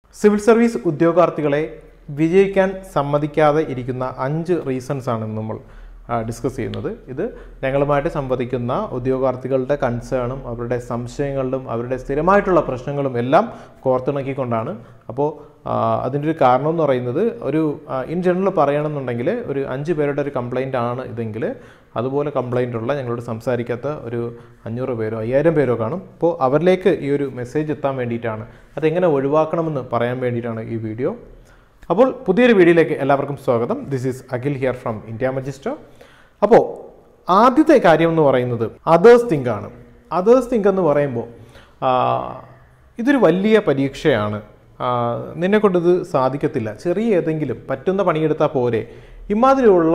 civil service ഉദ്യോഗാർത്ഥികളെ വിജയിക്കാൻ സമ്മതിക്കാതെ ഇരിക്കുന്ന അഞ്ച് റീസൺസ് ആണ് ഇന്ന് നമ്മൾ ഡിസ്കസ് ചെയ്യുന്നത് ഇത് ഞങ്ങളുമായിട്ട് സംവദിക്കുന്ന ഉദ്യോഗാർത്ഥികളുടെ കൺസേണും അവരുടെ സംശയങ്ങളിലും അവരുടെ സ്ഥിരമായിട്ടുള്ള പ്രശ്നങ്ങളും എല്ലാം കോർത്തിണക്കിക്കൊണ്ടാണ് അപ്പോൾ അതിൻ്റെ ഒരു കാരണം എന്ന് പറയുന്നത് ഒരു ഇൻ ജനറൽ പറയണമെന്നുണ്ടെങ്കിൽ ഒരു അഞ്ച് പേരുടെ ഒരു കംപ്ലൈൻ്റ് ആണ് ഇതെങ്കിൽ അതുപോലെ കംപ്ലൈൻ്റ് ഉള്ള ഞങ്ങളോട് സംസാരിക്കാത്ത ഒരു അഞ്ഞൂറ് പേരോ അയ്യായിരം പേരോ കാണും അപ്പോൾ അവരിലേക്ക് ഈ ഒരു മെസ്സേജ് എത്താൻ വേണ്ടിയിട്ടാണ് അതെങ്ങനെ ഒഴിവാക്കണമെന്ന് പറയാൻ വേണ്ടിയിട്ടാണ് ഈ വീഡിയോ അപ്പോൾ പുതിയൊരു വീഡിയോയിലേക്ക് എല്ലാവർക്കും സ്വാഗതം this is Akhil here from India മജിസ്റ്റർ അപ്പോൾ ആദ്യത്തെ കാര്യം എന്ന് പറയുന്നത് അതേഴ്സ് തിങ്ക് ആണ് അതേഴ്സ് തിങ്ക് എന്ന് പറയുമ്പോൾ ആ, ഇതൊരു വലിയ പരീക്ഷയാണ് നിന്നെ കൊണ്ടിത് സാധിക്കത്തില്ല ചെറിയ ഏതെങ്കിലും പറ്റുന്ന പണിയെടുത്താൽ പോരെ ഇമാതിരിയുള്ള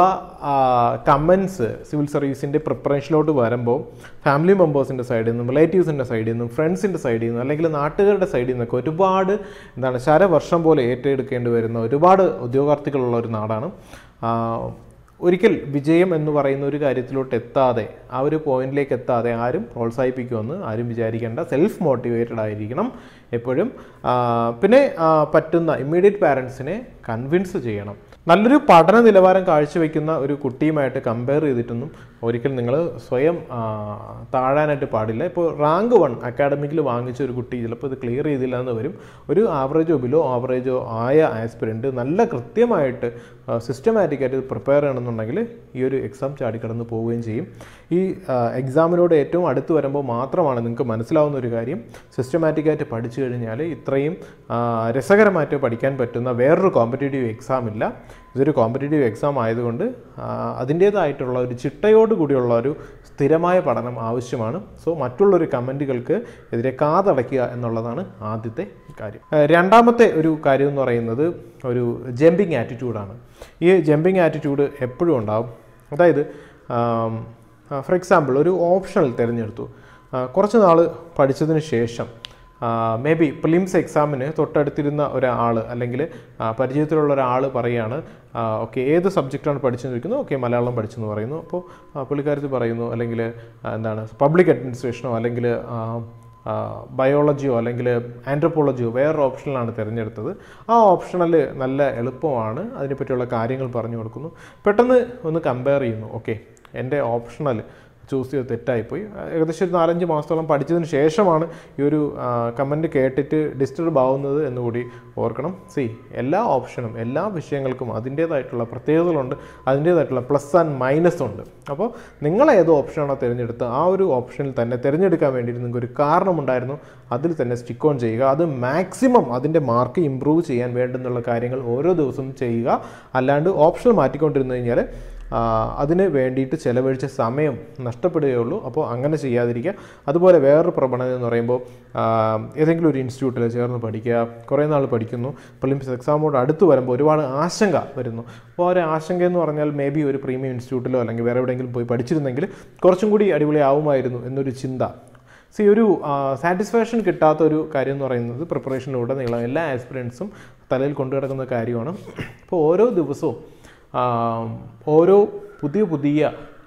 കമൻസ് സിവിൽ സർവീസിൻ്റെ പ്രിപ്പറേഷനിലോട്ട് വരുമ്പോൾ ഫാമിലി മെമ്പേഴ്സിൻ്റെ സൈഡിൽ നിന്നും റിലേറ്റീവ്സിൻ്റെ സൈഡിൽ നിന്നും ഫ്രണ്ട്സിൻ്റെ സൈഡിൽ നിന്നും അല്ലെങ്കിൽ നാട്ടുകാരുടെ സൈഡിൽ നിന്നൊക്കെ ഒരുപാട് എന്താണ് ശരവർഷം പോലെ ഏറ്റെടുക്കേണ്ടി വരുന്ന ഒരുപാട് ഉദ്യോഗാർത്ഥികളുള്ള ഒരു നാടാണ് ആ, ഒരിക്കൽ വിജയം എന്ന് പറയുന്ന ഒരു കാര്യത്തിലോട്ട് എത്താതെ ആ ഒരു പോയിന്റിലേക്ക് എത്താതെ ആരും പ്രോത്സാഹിപ്പിക്കുമെന്ന് ആരും വിചാരിക്കേണ്ട സെൽഫ് മോട്ടിവേറ്റഡ് ആയിരിക്കണം എപ്പോഴും ആ, പിന്നെ ആ, പറ്റുന്ന ഇമ്മീഡിയറ്റ് പാരൻസിനെ കൺവിൻസ് ചെയ്യണം നല്ലൊരു പഠന നിലവാരം കാഴ്ചവെക്കുന്ന ഒരു കുട്ടിയുമായിട്ട് കമ്പയർ ചെയ്തിട്ടൊന്നും ഒരിക്കൽ നിങ്ങൾ സ്വയം ആ, താഴാനായിട്ട് പാടില്ല ഇപ്പോൾ റാങ്ക് വൺ അക്കാഡമിക്കിൽ വാങ്ങിച്ച ഒരു കുട്ടി ചിലപ്പോൾ ഇത് ക്ലിയർ ചെയ്തില്ല എന്ന് വരും ഒരു ആവറേജോ ബിലോ ആവറേജോ ആയ ആസ്പിരൻറ്റ് നല്ല കൃത്യമായിട്ട് സിസ്റ്റമാറ്റിക്കായിട്ട് പ്രിപ്പയർ ചെയ്യണമെന്നുണ്ടെങ്കിൽ ഈ ഒരു എക്സാം ചാടിക്കടന്ന് പോവുകയും ചെയ്യും ഈ എക്സാമിനോട് ഏറ്റവും അടുത്ത് വരുമ്പോൾ മാത്രമാണ് നിങ്ങൾക്ക് മനസ്സിലാവുന്ന ഒരു കാര്യം സിസ്റ്റമാറ്റിക്കായിട്ട് പഠിച്ചു കഴിഞ്ഞാൽ ഇത്രയും ആ, രസകരമായിട്ട് പഠിക്കാൻ പറ്റുന്ന വേറൊരു കോമ്പറ്റേറ്റീവ് എക്സാം ഇല്ല ഇതൊരു കോമ്പറ്റേറ്റീവ് എക്സാം ആയതുകൊണ്ട് ആ, അതിൻ്റേതായിട്ടുള്ള ഒരു ചിട്ടയോട് കൂടിയുള്ള ഒരു സ്ഥിരമായ പഠനം ആവശ്യമാണ് സോ മറ്റുള്ളൊരു കമൻറ്റുകൾക്ക് എതിരെ കാതടയ്ക്കുക എന്നുള്ളതാണ് ആദ്യത്തെ കാര്യം ആ, രണ്ടാമത്തെ ഒരു കാര്യം എന്ന് പറയുന്നത് ഒരു ജമ്പിങ് ആറ്റിറ്റ്യൂഡാണ് ഈ ജമ്പിങ് ആറ്റിറ്റ്യൂഡ് എപ്പോഴും ഉണ്ടാവും അതായത് ഫോർ എക്സാമ്പിൾ ഒരു ഓപ്ഷണൽ തിരഞ്ഞെടുത്തു ആ, കുറച്ച് നാൾ പഠിച്ചതിന് ശേഷം മേ ബി പ്രിലിംസ് എക്സാമിന് തൊട്ടടുത്തിരുന്ന ഒരാൾ അല്ലെങ്കിൽ ആ, പരിചയത്തിലുള്ള ഒരാൾ പറയുകയാണ് ഓക്കെ ഏത് സബ്ജക്റ്റാണ് പഠിച്ചെന്ന് ചോദിക്കുന്നു ഓക്കെ മലയാളം പഠിച്ചെന്ന് പറയുന്നു അപ്പോൾ പുള്ളിക്കാരത്തിൽ പറയുന്നു അല്ലെങ്കിൽ എന്താണ് പബ്ലിക് അഡ്മിനിസ്ട്രേഷനോ അല്ലെങ്കിൽ ബയോളജിയോ അല്ലെങ്കിൽ ആൻഡ്രോപോളജിയോ വേറൊരു ഓപ്ഷനിലാണ് തിരഞ്ഞെടുത്തത് ആ ഓപ്ഷണൽ നല്ല എളുപ്പമാണ് അതിനെപ്പറ്റിയുള്ള കാര്യങ്ങൾ പറഞ്ഞു കൊടുക്കുന്നു പെട്ടെന്ന് ഒന്ന് കമ്പയർ ചെയ്യുന്നു ഓക്കെ എൻ്റെ ഓപ്ഷണൽ ചൂസ് ചെയ്ത് തെറ്റായിപ്പോയി ഏകദേശം ഒരു നാലഞ്ച് മാസത്തോളം പഠിച്ചതിന് ശേഷമാണ് ഈ ഒരു കമൻറ്റ് കേട്ടിട്ട് ഡിസ്റ്റർബ് ആവുന്നത് എന്നുകൂടി ഓർക്കണം സി എല്ലാ ഓപ്ഷനും എല്ലാ വിഷയങ്ങൾക്കും അതിൻ്റേതായിട്ടുള്ള പ്രത്യേകതകളുണ്ട് അതിൻ്റേതായിട്ടുള്ള പ്ലസ് ആൻഡ് മൈനസ് ഉണ്ട് അപ്പോൾ നിങ്ങൾ ഏത് ഓപ്ഷനാണോ തിരഞ്ഞെടുത്ത് ആ ഒരു ഓപ്ഷനിൽ തന്നെ തിരഞ്ഞെടുക്കാൻ വേണ്ടിയിട്ട് നിങ്ങൾക്ക് ഒരു കാരണമുണ്ടായിരുന്നു അതിൽ തന്നെ സ്റ്റിക്ക് ഓൺ ചെയ്യുക അത് മാക്സിമം അതിൻ്റെ മാർക്ക് ഇമ്പ്രൂവ് ചെയ്യാൻ വേണ്ടുന്നുള്ള കാര്യങ്ങൾ ഓരോ ദിവസവും ചെയ്യുക അല്ലാണ്ട് ഓപ്ഷൻ മാറ്റിക്കൊണ്ടിരുന്നു കഴിഞ്ഞാൽ ആ, അതിന് വേണ്ടിയിട്ട് ചിലവഴിച്ച സമയം നഷ്ടപ്പെടുകയുള്ളൂ അപ്പോൾ അങ്ങനെ ചെയ്യാതിരിക്കുക അതുപോലെ വേറൊരു പ്രവണത എന്ന് പറയുമ്പോൾ ആ, ഏതെങ്കിലും ഒരു ഇൻസ്റ്റിറ്റ്യൂട്ടിൽ ചേർന്ന് പഠിക്കുക കുറേ നാൾ പഠിക്കുന്നു പ്രിലിംസ് എക്സാമോട് അടുത്ത് വരുമ്പോൾ ഒരുപാട് ആശങ്ക വരുന്നു അപ്പോൾ ഒരു ആശങ്ക എന്ന് പറഞ്ഞാൽ മേ ബി ഒരു പ്രീമിയം ഇൻസ്റ്റിറ്റ്യൂട്ടിലോ അല്ലെങ്കിൽ വേറെ എവിടെയെങ്കിലും പോയി പഠിച്ചിരുന്നെങ്കിൽ കുറച്ചും കൂടി അടിപൊളിയാവുമായിരുന്നു എന്നൊരു ചിന്ത സി ഒരു സാറ്റിസ്ഫാക്ഷൻ കിട്ടാത്ത ഒരു കാര്യം എന്ന് പറയുന്നത് പ്രിപ്പറേഷനിലൂടെ നീളം എല്ലാ ആസ്പിറൻസും തലയിൽ കൊണ്ടു കിടക്കുന്ന കാര്യമാണ് അപ്പോൾ ഓരോ ദിവസവും ആ, ഓരോ പുതിയ പുതിയ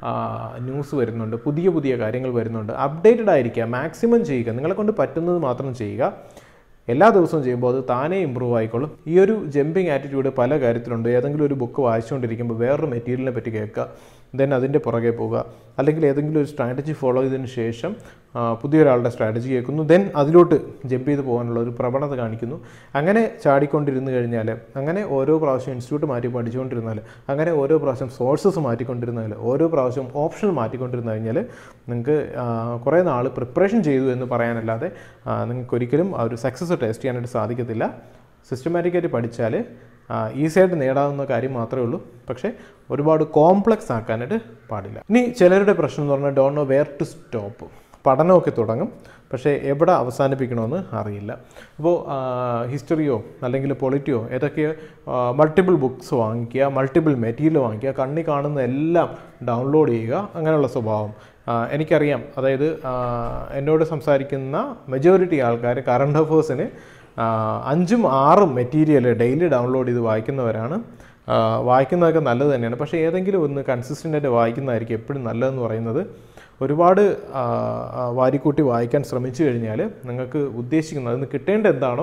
ന്യൂസ് വരുന്നുണ്ട് പുതിയ പുതിയ കാര്യങ്ങൾ വരുന്നുണ്ട് അപ്ഡേറ്റഡ് ആയിരിക്കുക മാക്സിമം ചെയ്യുക നിങ്ങളെ കൊണ്ട് പറ്റുന്നത് മാത്രം ചെയ്യുക എല്ലാ ദിവസവും ചെയ്യുമ്പോൾ അത് താനേ ഇമ്പ്രൂവ് ആയിക്കോളും ഈ ഒരു ജമ്പിങ് ആറ്റിറ്റ്യൂഡ് പല കാര്യത്തിലുണ്ട് ഏതെങ്കിലും ഒരു ബുക്ക് വായിച്ചുകൊണ്ടിരിക്കുമ്പോൾ വേറൊരു മെറ്റീരിയലിനെ പറ്റി കേൾക്കുക ദെൻ അതിൻ്റെ പുറകെ പോകുക അല്ലെങ്കിൽ ഏതെങ്കിലും ഒരു സ്ട്രാറ്റജി ഫോളോ ചെയ്തതിന് ശേഷം ആ, പുതിയൊരാളുടെ സ്ട്രാറ്റജി കേൾക്കുന്നു ദെൻ അതിലോട്ട് ജമ്പ് ചെയ്ത് പോകാനുള്ള ഒരു പ്രവണത കാണിക്കുന്നു അങ്ങനെ ചാടിക്കൊണ്ടിരുന്നു കഴിഞ്ഞാൽ അങ്ങനെ ഓരോ പ്രാവശ്യം ഇൻസ്റ്റിറ്റ്യൂട്ട് മാറ്റി പഠിച്ചുകൊണ്ടിരുന്നാൽ അങ്ങനെ ഓരോ പ്രാവശ്യം സോഴ്സസ് മാറ്റിക്കൊണ്ടിരുന്നാൽ ഓരോ പ്രാവശ്യം ഓപ്ഷൻ മാറ്റിക്കൊണ്ടിരുന്നു കഴിഞ്ഞാൽ നിങ്ങൾക്ക് കുറേ നാൾ പ്രിപ്പറേഷൻ ചെയ്തു എന്ന് പറയാനല്ലാതെ ആ, നിങ്ങൾക്ക് ഒരിക്കലും ആ ഒരു സക്സസ് ടേസ്റ്റ് ചെയ്യാനായിട്ട് സാധിക്കത്തില്ല സിസ്റ്റമാറ്റിക്കായിട്ട് പഠിച്ചാൽ ഈസി ആയിട്ട് നേടാവുന്ന കാര്യം മാത്രമേ ഉള്ളൂ പക്ഷേ ഒരുപാട് കോംപ്ലക്സ് ആക്കാനായിട്ട് പാടില്ല ഇനി ചിലരുടെ പ്രശ്നം എന്ന് പറഞ്ഞാൽ don't know where to stop പഠനമൊക്കെ തുടങ്ങും പക്ഷേ എവിടെ അവസാനിപ്പിക്കണമെന്ന് അറിയില്ല അപ്പോൾ ഹിസ്റ്ററിയോ അല്ലെങ്കിൽ പൊളിറ്റിയോ ഏതൊക്കെ മൾട്ടിപ്പിൾ ബുക്സ് വാങ്ങിക്കുക മൾട്ടിപ്പിൾ മെറ്റീരിയൽ വാങ്ങിക്കുക കണ്ണി കാണുന്ന എല്ലാം ഡൗൺലോഡ് ചെയ്യുക അങ്ങനെയുള്ള സ്വഭാവം ആ, എനിക്കറിയാം അതായത് ആ, എന്നോട് സംസാരിക്കുന്ന മെജോറിറ്റി ആൾക്കാർ കറണ്ട് അഫേഴ്സിന് അഞ്ചും ആറും മെറ്റീരിയൽ ഡെയിലി ഡൗൺലോഡ് ചെയ്ത് വായിക്കുന്നവരാണ് ആ, വായിക്കുന്നതൊക്കെ നല്ലത് തന്നെയാണ് പക്ഷേ ഏതെങ്കിലും ഒന്ന് കൺസിസ്റ്റൻ്റ് ആയിട്ട് വായിക്കുന്നതായിരിക്കും എപ്പോഴും നല്ലതെന്ന് പറയുന്നത് ഒരുപാട് ആ, ആ, വാരിക്കൂട്ടി വായിക്കാൻ ശ്രമിച്ചു കഴിഞ്ഞാൽ നിങ്ങൾക്ക് ഉദ്ദേശിക്കുന്നത് അതിന് കിട്ടേണ്ട എന്താണോ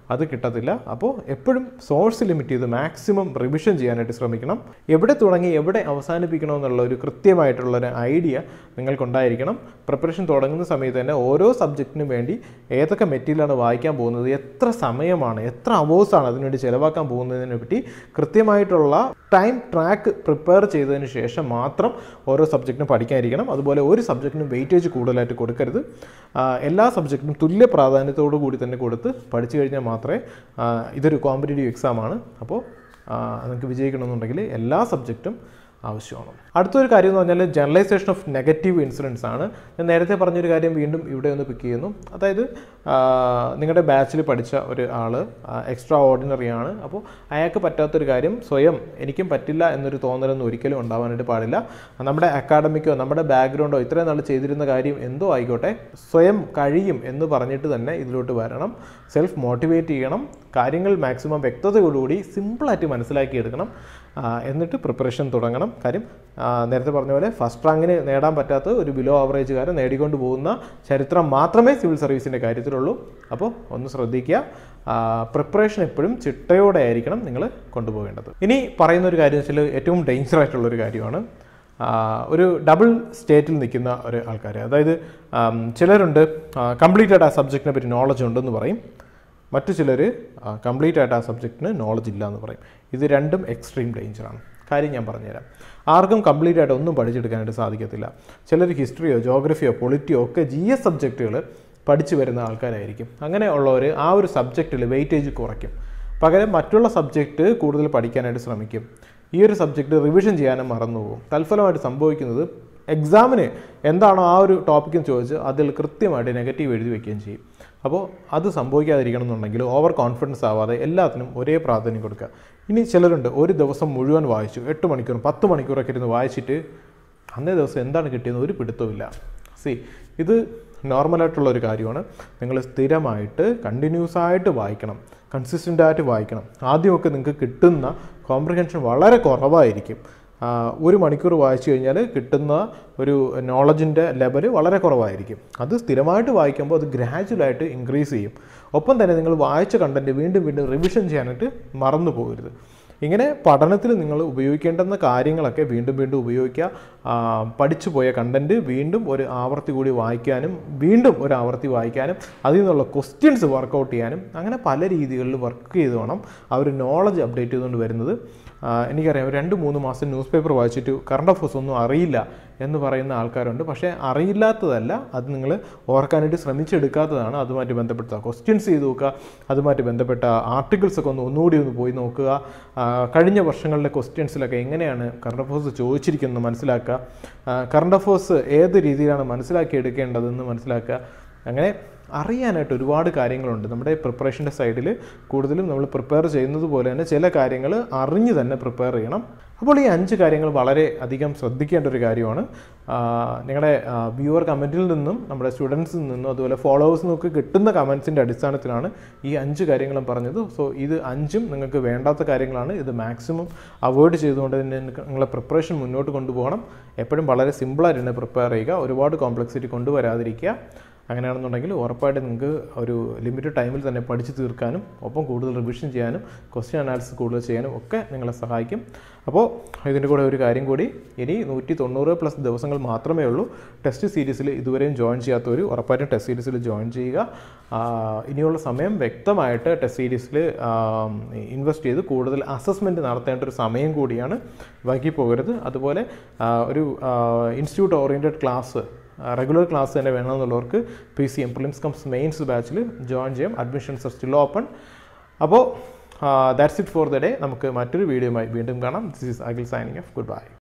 അത് കിട്ടത്തില്ല അപ്പോൾ എപ്പോഴും സോഴ്സ് ലിമിറ്റ് ചെയ്ത് മാക്സിമം റിവിഷൻ ചെയ്യാനായിട്ട് ശ്രമിക്കണം എവിടെ തുടങ്ങി എവിടെ അവസാനിപ്പിക്കണമെന്നുള്ള ഒരു കൃത്യമായിട്ടുള്ള ഒരു ഐഡിയ നിങ്ങൾക്കുണ്ടായിരിക്കണം പ്രിപ്പറേഷൻ തുടങ്ങുന്ന സമയത്ത് തന്നെ ഓരോ സബ്ജക്റ്റിനും വേണ്ടി ഏതൊക്കെ മെറ്റീരിയലാണ് വായിക്കാൻ പോകുന്നത് എത്ര സമയമാണ് എത്ര അവേഴ്സാണ് അതിനുവേണ്ടി ചിലവാക്കാൻ പോകുന്നതിനെ പറ്റി കൃത്യമായിട്ടുള്ള ടൈം ട്രാക്ക് പ്രിപ്പയർ ചെയ്തതിന് ശേഷം മാത്രം ഓരോ സബ്ജക്റ്റിനും പഠിക്കാതിരിക്കണം അതുപോലെ ഒരു സബ്ജക്റ്റിനും വെയിറ്റേജ് കൂടുതലായിട്ട് കൊടുക്കരുത് ആ, എല്ലാ സബ്ജക്റ്റിനും തുല്യ പ്രാധാന്യത്തോടു കൂടി തന്നെ കൊടുത്ത് പഠിച്ചു കഴിഞ്ഞാൽ മാത്രമേ ആ, ഇതൊരു കോമ്പറ്റേറ്റീവ് എക്സാമാണ് അപ്പോൾ നിങ്ങൾക്ക് വിജയിക്കണമെന്നുണ്ടെങ്കിൽ എല്ലാ സബ്ജക്റ്റും ആവശ്യമാണ് അടുത്തൊരു കാര്യം എന്ന് പറഞ്ഞാൽ ജനറലൈസേഷൻ ഓഫ് നെഗറ്റീവ് ഇൻസിഡൻസ് ആണ് ഞാൻ നേരത്തെ പറഞ്ഞൊരു കാര്യം വീണ്ടും ഇവിടെ ഒന്ന് പിക്ക് ചെയ്യുന്നു അതായത് ആ, നിങ്ങളുടെ ബാച്ചിൽ പഠിച്ച ഒരു ആൾ എക്സ്ട്രാ ഓർഡിനറി ആണ് അപ്പോൾ അയാൾക്ക് പറ്റാത്തൊരു കാര്യം സ്വയം എനിക്കും പറ്റില്ല എന്നൊരു തോന്നലൊന്നും ഒരിക്കലും ഉണ്ടാവാനായിട്ട് പാടില്ല നമ്മുടെ അക്കാഡമിക്കോ നമ്മുടെ ബാക്ക്ഗ്രൗണ്ടോ ഇത്രയും നാൾ ചെയ്തിരുന്ന കാര്യം എന്തോ ആയിക്കോട്ടെ സ്വയം കഴിയും എന്ന് പറഞ്ഞിട്ട് തന്നെ ഇതിലോട്ട് വരണം സെൽഫ് മോട്ടിവേറ്റ് ചെയ്യണം കാര്യങ്ങൾ മാക്സിമം വ്യക്തതയോടുകൂടി സിമ്പിളായിട്ട് മനസ്സിലാക്കിയെടുക്കണം ആ, എന്നിട്ട് പ്രിപ്പറേഷൻ തുടങ്ങണം കാര്യം ആ, നേരത്തെ പറഞ്ഞ പോലെ ഫസ്റ്റ് റാങ്കിന് നേടാൻ പറ്റാത്ത ഒരു ബിലോ ആവറേജുകാരെ നേടിക്കൊണ്ട് പോകുന്ന ചരിത്രം മാത്രമേ സിവിൽ സർവീസിൻ്റെ കാര്യത്തിലുള്ളൂ അപ്പോൾ ഒന്ന് ശ്രദ്ധിക്കുക പ്രിപ്പറേഷൻ എപ്പോഴും ചിട്ടയോടെ ആയിരിക്കണം നിങ്ങൾ കൊണ്ടുപോകേണ്ടത് ഇനി പറയുന്ന ഒരു കാര്യം വെച്ചാൽ ഏറ്റവും ഡേഞ്ചർ ആയിട്ടുള്ള ഒരു കാര്യമാണ് ആ, ഒരു ഡബിൾ സ്റ്റേറ്റിൽ നിൽക്കുന്ന ഒരു ആൾക്കാർ അതായത് ആം, ചിലരുണ്ട് കംപ്ലീറ്റ് ആയിട്ട് ആ സബ്ജക്റ്റിനെ പറ്റി നോളജ് ഉണ്ടെന്ന് പറയും മറ്റു ചിലർ കംപ്ലീറ്റ് ആയിട്ട് ആ സബ്ജക്റ്റിന് നോളജ് ഇല്ല എന്ന് പറയും ഇത് രണ്ടും എക്സ്ട്രീം ഡേഞ്ചറാണ് കാര്യം ഞാൻ പറഞ്ഞുതരാം ആർക്കും കംപ്ലീറ്റ് ആയിട്ട് ഒന്നും പഠിച്ചെടുക്കാനായിട്ട് സാധിക്കത്തില്ല ചിലർ ഹിസ്റ്ററിയോ ജോഗ്രഫിയോ പൊളിറ്റിയോ ഒക്കെ ജി എസ് സബ്ജക്റ്റുകൾ പഠിച്ചു വരുന്ന ആൾക്കാരായിരിക്കും അങ്ങനെ ഉള്ളവർ ആ ഒരു സബ്ജക്റ്റിൽ വെയിറ്റേജ് കുറയ്ക്കും പകരം മറ്റുള്ള സബ്ജക്റ്റ് കൂടുതൽ പഠിക്കാനായിട്ട് ശ്രമിക്കും ഈ ഒരു സബ്ജക്റ്റ് റിവിഷൻ ചെയ്യാനും മറന്നുപോകും തൽഫലമായിട്ട് സംഭവിക്കുന്നത് എക്സാമിന് എന്താണോ ആ ഒരു ടോപ്പിക്ക് ചോദിച്ച് അതിൽ കൃത്യമായിട്ട് നെഗറ്റീവ് എഴുതി വയ്ക്കുകയും ചെയ്യും അപ്പോൾ അത് സംഭവിക്കാതിരിക്കണം എന്നുണ്ടെങ്കിൽ ഓവർ കോൺഫിഡൻസ് ആവാതെ എല്ലാത്തിനും ഒരേ പ്രാധാന്യം കൊടുക്കുക ഇനി ചിലരുണ്ട് ഒരു ദിവസം മുഴുവൻ വായിച്ചു എട്ട് മണിക്കൂറും പത്ത് മണിക്കൂറൊക്കെ ഇരുന്ന് വായിച്ചിട്ട് അന്നേ ദിവസം എന്താണ് കിട്ടിയെന്ന് ഒരു പിടുത്തവുമില്ല സി ഇത് നോർമലായിട്ടുള്ള ഒരു കാര്യമാണ് നിങ്ങൾ സ്ഥിരമായിട്ട് കണ്ടിന്യൂസ് ആയിട്ട് വായിക്കണം കൺസിസ്റ്റൻ്റ് ആയിട്ട് വായിക്കണം ആദ്യമൊക്കെ നിങ്ങൾക്ക് കിട്ടുന്ന കോംപ്രിഹെൻഷൻ വളരെ കുറവായിരിക്കും ആ, ഒരു മണിക്കൂർ വായിച്ചു കഴിഞ്ഞാൽ കിട്ടുന്ന ഒരു നോളജിൻ്റെ ലെവൽ വളരെ കുറവായിരിക്കും അത് സ്ഥിരമായിട്ട് വായിക്കുമ്പോൾ അത് ഗ്രാജുവലായിട്ട് ഇൻക്രീസ് ചെയ്യും ഒപ്പം തന്നെ നിങ്ങൾ വായിച്ച കണ്ടൻറ്റ് വീണ്ടും വീണ്ടും റിവിഷൻ ചെയ്യാനായിട്ട് മറന്നു പോകരുത് ഇങ്ങനെ പഠനത്തിൽ നിങ്ങൾ ഉപയോഗിക്കേണ്ടുന്ന കാര്യങ്ങളൊക്കെ വീണ്ടും വീണ്ടും ഉപയോഗിക്കുക ആ, പഠിച്ചു പോയ കണ്ടൻറ്റ് വീണ്ടും ഒരു ആവർത്തി കൂടി വായിക്കാനും വീണ്ടും ഒരു ആവർത്തി വായിക്കാനും അതിൽ നിന്നുള്ള ക്വസ്റ്റ്യൻസ് വർക്കൗട്ട് ചെയ്യാനും അങ്ങനെ പല രീതികളിൽ വർക്ക് ചെയ്ത് വേണം ആ ഒരു നോളജ് അപ്ഡേറ്റ് ചെയ്തുകൊണ്ട് വരുന്നത് ആ, എനിക്കറിയാം ഒരു രണ്ട് മൂന്ന് മാസം ന്യൂസ് പേപ്പർ വായിച്ചിട്ട് കറണ്ട് അഫേഴ്സ് ഒന്നും അറിയില്ല എന്ന് പറയുന്ന ആൾക്കാരുണ്ട് പക്ഷേ അറിയില്ലാത്തതല്ല അത് നിങ്ങൾ ഓർക്കാനായിട്ട് ശ്രമിച്ചെടുക്കാത്തതാണ് അതുമായിട്ട് ബന്ധപ്പെട്ട ക്വസ്റ്റ്യൻസ് ചെയ്ത് നോക്കുക അതുമായിട്ട് ബന്ധപ്പെട്ട ആർട്ടിക്കിൾസ് ഒക്കെ ഒന്ന് ഒന്നുകൂടി ഒന്ന് പോയി നോക്കുക ആ, കഴിഞ്ഞ വർഷങ്ങളിലെ ക്വസ്റ്റ്യൻസിലൊക്കെ എങ്ങനെയാണ് കറണ്ട് അഫേഴ്സ് ചോദിച്ചിരിക്കുന്നത് മനസ്സിലാക്കുക കറണ്ട് അഫേഴ്സ് ഏത് രീതിയിലാണ് മനസ്സിലാക്കി എടുക്കേണ്ടതെന്ന് മനസ്സിലാക്കുക അങ്ങനെ അറിയാനായിട്ട് ഒരുപാട് കാര്യങ്ങളുണ്ട് നമ്മുടെ പ്രിപ്പറേഷൻ്റെ സൈഡിൽ കൂടുതലും നമ്മൾ പ്രിപ്പയർ ചെയ്യുന്നത് പോലെ തന്നെ ചില കാര്യങ്ങൾ അറിഞ്ഞ് തന്നെ പ്രിപ്പയർ ചെയ്യണം അപ്പോൾ ഈ അഞ്ച് കാര്യങ്ങൾ വളരെ അധികം ശ്രദ്ധിക്കേണ്ട ഒരു കാര്യമാണ് ആ, നിങ്ങളുടെ വ്യൂവർ കമൻറ്റിൽ നിന്നും നമ്മുടെ സ്റ്റുഡൻസിൽ നിന്നും അതുപോലെ ഫോളോവേഴ്സിൽ നിന്നൊക്കെ കിട്ടുന്ന കമൻസിൻ്റെ അടിസ്ഥാനത്തിലാണ് ഈ അഞ്ച് കാര്യങ്ങളും പറഞ്ഞത് സോ ഇത് അഞ്ചും നിങ്ങൾക്ക് വേണ്ടാത്ത കാര്യങ്ങളാണ് ഇത് മാക്സിമം അവോയ്ഡ് ചെയ്തുകൊണ്ട് തന്നെ നിങ്ങളെ പ്രിപ്പറേഷൻ മുന്നോട്ട് കൊണ്ടുപോകണം എപ്പോഴും വളരെ സിമ്പിളായിട്ട് തന്നെ പ്രിപ്പയർ ചെയ്യുക ഒരുപാട് കോംപ്ലക്സിറ്റി കൊണ്ടുവരാതിരിക്കുക അങ്ങനെയാണെന്നുണ്ടെങ്കിൽ ഉറപ്പായിട്ട് നിങ്ങൾക്ക് ഒരു ലിമിറ്റഡ് ടൈമിൽ തന്നെ പഠിച്ചു തീർക്കാനും ഒപ്പം കൂടുതൽ റിവിഷൻ ചെയ്യാനും ക്വസ്റ്റ്യൻ അനാലിസിസ് കൂടുതൽ ചെയ്യാനും ഒക്കെ നിങ്ങളെ സഹായിക്കും അപ്പോൾ ഇതിൻ്റെ കൂടെ ഒരു കാര്യം കൂടി ഇനി നൂറ്റി തൊണ്ണൂറ് പ്ലസ് ദിവസങ്ങൾ മാത്രമേ ഉള്ളൂ ടെസ്റ്റ് സീരീസിൽ ഇതുവരെയും ജോയിൻ ചെയ്യാത്തവർ ഉറപ്പായിട്ടും ടെസ്റ്റ് സീരീസിൽ ജോയിൻ ചെയ്യുക ആ, ഇനിയുള്ള സമയം വ്യക്തമായിട്ട് ടെസ്റ്റ് സീരീസിൽ ഇൻവെസ്റ്റ് ചെയ്ത് കൂടുതൽ അസസ്മെൻറ്റ് നടത്തേണ്ട ഒരു സമയം കൂടിയാണ് വൈകി പോകരുത് അതുപോലെ ആ, ഒരു institute oriented class regular class തന്നെ വേണമെന്നുള്ളവർക്ക് P C M prelims cum mains ബാച്ചിൽ ജോയിൻ ചെയ്യാം അഡ്മിഷൻസ് ആർ സ്റ്റിൽ ഓപ്പൺ അപ്പോൾ that's it for the day നമുക്ക് മറ്റൊരു വീഡിയോയുമായി വീണ്ടും കാണാം this is Akhil signing off good by